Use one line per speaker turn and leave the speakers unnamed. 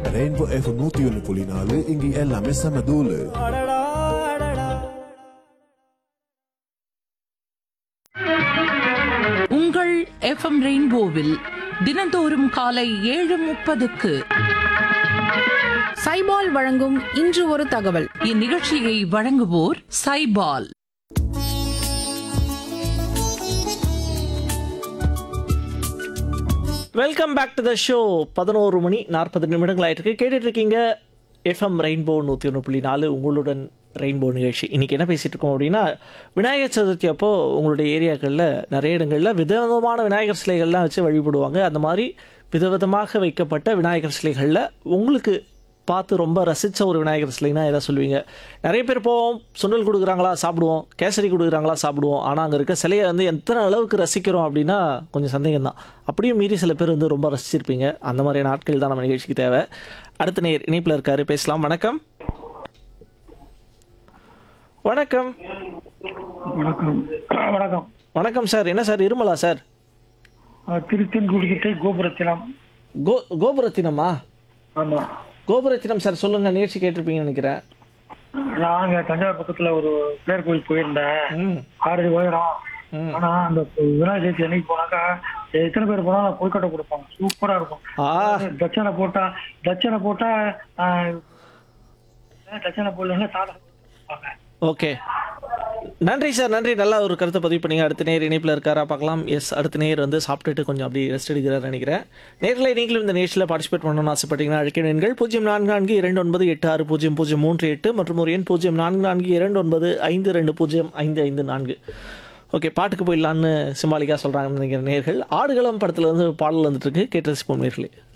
Rainbow F நூத்தி ஒன்னு புள்ளி நாலு இங்க எல்லாமே செம தூளு
உங்கள் எஃப்எம் ரெயின்போவில் தினந்தோறும் காலை ஏழு முப்பதுக்கு
சைபால் வழங்கும் இன்று ஒரு தகவல்
இந்நிகழ்ச்சியை வழங்குவோர் சைபால்
welcome back to the show பதினோரு மணி நாற்பது நிமிடங்கள் ஆயிட்டு இருக்கு கேட்டுட்டு இருக்கீங்க எஃப்எம் ரெயின்போ நூற்றி ஒன்று புள்ளி நாலு உங்களுடன் ரெயின்போ நிகழ்ச்சி இன்றைக்கி என்ன பேசிகிட்டு இருக்கோம் அப்படின்னா விநாயகர் சதுர்த்தி அப்போ உங்களுடைய ஏரியாக்களில் நிறைய இடங்களில் விதவிதமான விநாயகர் சிலைகள்லாம் வச்சு வழிபடுவாங்க அந்த மாதிரி விதவிதமாக வைக்கப்பட்ட விநாயகர் சிலைகளில் உங்களுக்கு பார்த்து ரொம்ப ரசித்த ஒரு விநாயகர் சிலைனா எதை சொல்லுவீங்க நிறைய பேர் போவோம் சுண்டல் கொடுக்குறாங்களா சாப்பிடுவோம் கேசரி கொடுக்குறாங்களா சாப்பிடுவோம் ஆனால் அங்கே இருக்க சிலையை வந்து எத்தனை அளவுக்கு ரசிக்கிறோம் அப்படின்னா கொஞ்சம் சந்தேகம் தான் அப்படியும் மீறி சில பேர் வந்து ரொம்ப ரசிச்சிருப்பீங்க அந்த மாதிரியான நாட்கள் தான் நம்ம நிகழ்ச்சிக்கு தேவை அடுத்த நேர் இணைப்பில் இருக்காரு பேசலாம் வணக்கம் வணக்கம்
வணக்கம் வணக்கம்
வணக்கம் சார் என்ன சார் இருமலா சார்
அஹ் திருத்தென்குடிக்கிட்டை கோபுரத்தினம்
கோ கோபுரத்தினமா
ஆமா
கோபுரத்தினம் சார் சொல்லுங்கள் நிகழ்ச்சி கேட்டிருப்பீங்கன்னு நினைக்கிறேன்
நாங்க தஞ்சாவூர் பக்கத்துல ஒரு பேர் கோயில் போயிருந்தேன்
ம்
ஆறு உயரம்
ம்.
ஆனா அந்த விநாயகர் சதுர்த்தி அன்னைக்கு போனாக்கா எத்தனை பேர் போனாலும் கொழுக்கட்டை கொடுப்பாங்க சூப்பரா இருக்கும்
ஆ
தட்சணை போட்டா தட்சணை போட்டா அஹ், தட்சணை போடலன்னா சாதம் கொடுப்பாங்க
ஓகே நன்றி சார் நன்றி நல்லா ஒரு கருத்தை பதிவு பண்ணீங்க அடுத்த நேர் இணைப்பில் இருக்காரா பார்க்கலாம் எஸ் அடுத்த நேர் வந்து சாப்பிட்டுட்டு கொஞ்சம் அப்படி ரெஸ்ட் எடுக்கிறார் நினைக்கிறேன் நேரில் நீங்களும் இந்த நிகழ்ச்சியில் பார்ட்டிசிபேட் பண்ணணும்னு ஆசைப்பட்டீங்கன்னா அழைக்க எண்கள் பூஜ்ஜியம் நான்கு நான்கு இரண்டு ஒன்பது எட்டு ஆறு பூஜ்ஜியம் பூஜ்ஜியம் மூன்று எட்டு மற்றும் ஒரு எண் பூஜ்ஜியம் நான்கு நான்கு இரண்டு ஒன்பது ஐந்து ரெண்டு பூஜ்ஜியம் ஐந்து ஐந்து நான்கு ஓகே பாட்டுக்கு போயிடலான்னு சிம்பாலிக்காக சொல்கிறாங்கன்னு நினைக்கிற நேர்கள் ஆடுகளம் படத்தில் வந்து பாடல் வந்துட்டு இருக்கு கேட்டு ரசிப்போம் நேர்களே